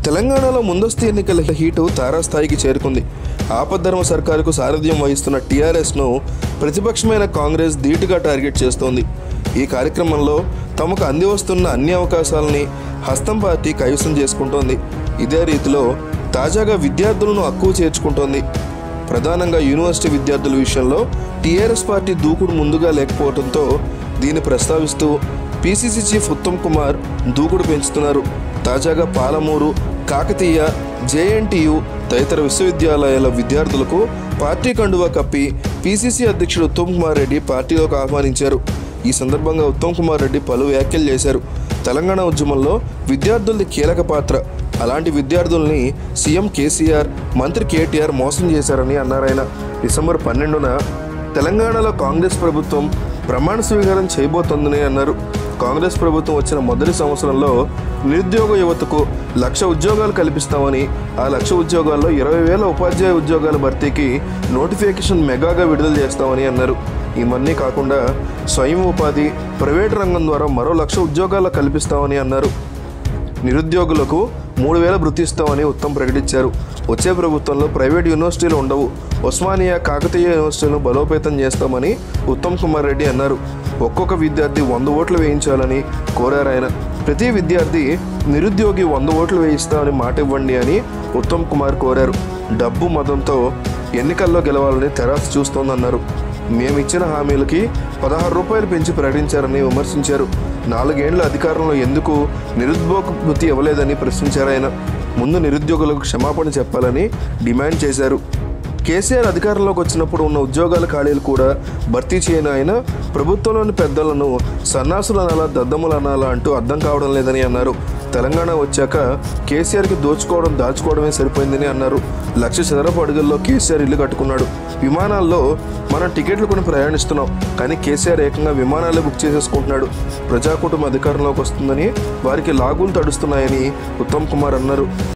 తెలంగాణలో ముందస్తు ఎన్నికల హీటు తారాస్థాయికి చేరుకుంది ఆపద్ధర్మ సర్కారుకు సారథ్యం వహిస్తున్న టీఆర్ఎస్ను ప్రతిపక్షమైన కాంగ్రెస్ ధీటుగా టార్గెట్ చేస్తోంది ఈ కార్యక్రమంలో తమకు అంది వస్తున్న అన్ని అవకాశాలని హస్తం పార్టీ కైవసం చేసుకుంటోంది ఇదే రీతిలో తాజాగా విద్యార్థులను అక్కువ చేర్చుకుంటోంది ప్రధానంగా యూనివర్సిటీ విద్యార్థుల విషయంలో టీఆర్ఎస్ పార్టీ దూకుడు ముందుగా లేకపోవడంతో దీన్ని ప్రస్తావిస్తూ పీసీసీ చీఫ్ ఉత్తమ్ కుమార్ దూకుడు పెంచుతున్నారు తాజాగా పాలమూరు కాకతీయ జేఎన్టీయు తదితర విశ్వవిద్యాలయాల విద్యార్థులకు పార్టీ కండువా కప్పి పీసీసీ అధ్యక్షుడు ఉత్తమ్ కుమార్ రెడ్డి పార్టీలోకి ఆహ్వానించారు ఈ సందర్భంగా ఉత్తమ్ కుమార్ రెడ్డి పలు వ్యాఖ్యలు చేశారు తెలంగాణ ఉద్యమంలో విద్యార్థులది కీలక పాత్ర అలాంటి విద్యార్థుల్ని సీఎం కేసీఆర్ మంత్రి కేటీఆర్ మోసం చేశారని అన్నారాయన డిసెంబర్ పన్నెండున తెలంగాణలో కాంగ్రెస్ ప్రభుత్వం ప్రమాణ స్వీకారం చేయబోతోందని అన్నారు కాంగ్రెస్ ప్రభుత్వం వచ్చిన మొదటి సంవత్సరంలో నిరుద్యోగ యువతకు లక్ష ఉద్యోగాలు కల్పిస్తామని ఆ లక్ష ఉద్యోగాల్లో ఇరవై వేల ఉపాధ్యాయ ఉద్యోగాల భర్తీకి నోటిఫికేషన్ మెగాగా విడుదల చేస్తామని అన్నారు ఇవన్నీ కాకుండా స్వయం ఉపాధి ప్రైవేట్ రంగం ద్వారా మరో లక్ష ఉద్యోగాలు కల్పిస్తామని అన్నారు నిరుద్యోగులకు మూడు వేల వృత్తి ఇస్తామని ఉత్తమ్ ప్రకటించారు వచ్చే ప్రభుత్వంలో ప్రైవేట్ యూనివర్సిటీలు ఉండవు ఉస్మానియా కాకతీయ యూనివర్సిటీలను బలోపేతం చేస్తామని ఉత్తమ్ కుమార్ రెడ్డి అన్నారు ఒక్కొక్క విద్యార్థి వంద ఓట్లు వేయించాలని కోరారు ఆయన ప్రతి విద్యార్థి నిరుద్యోగి వంద ఓట్లు వేయిస్తామని మాట ఇవ్వండి అని ఉత్తమ్ కుమార్ కోరారు డబ్బు మతంతో ఎన్నికల్లో గెలవాలని తెరాస చూస్తోందన్నారు మేమిచ్చిన హామీలకి పదహారు రూపాయలు పెంచి ప్రకటించారని విమర్శించారు నాలుగేండ్ల అధికారంలో ఎందుకు నిరుద్యోగ వృత్తి ఇవ్వలేదని ప్రశ్నించారు ఆయన ముందు నిరుద్యోగులకు క్షమాపణ చెప్పాలని డిమాండ్ చేశారు కేసీఆర్ అధికారంలోకి వచ్చినప్పుడు ఉన్న ఉద్యోగాల ఖాళీలు కూడా భర్తీ చేయని ఆయన ప్రభుత్వంలోని పెద్దలను సన్నాసులు అనాలా దద్దములు అనాలా అంటూ అర్థం కావడం లేదని అన్నారు తెలంగాణ వచ్చాక కేసీఆర్కి దోచుకోవడం దాచుకోవడమే సరిపోయిందని అన్నారు లక్ష చదరపు అడుగుల్లో కేసీఆర్ ఇల్లు కట్టుకున్నాడు విమానాల్లో మనం టికెట్లు కొని ప్రయాణిస్తున్నాం కానీ కేసీఆర్ ఏకంగా విమానాలే బుక్ చేసేసుకుంటున్నాడు ప్రజాకూటమి అధికారంలోకి వస్తుందని వారికి లాగులు తడుస్తున్నాయని ఉత్తమ్ కుమార్ అన్నారు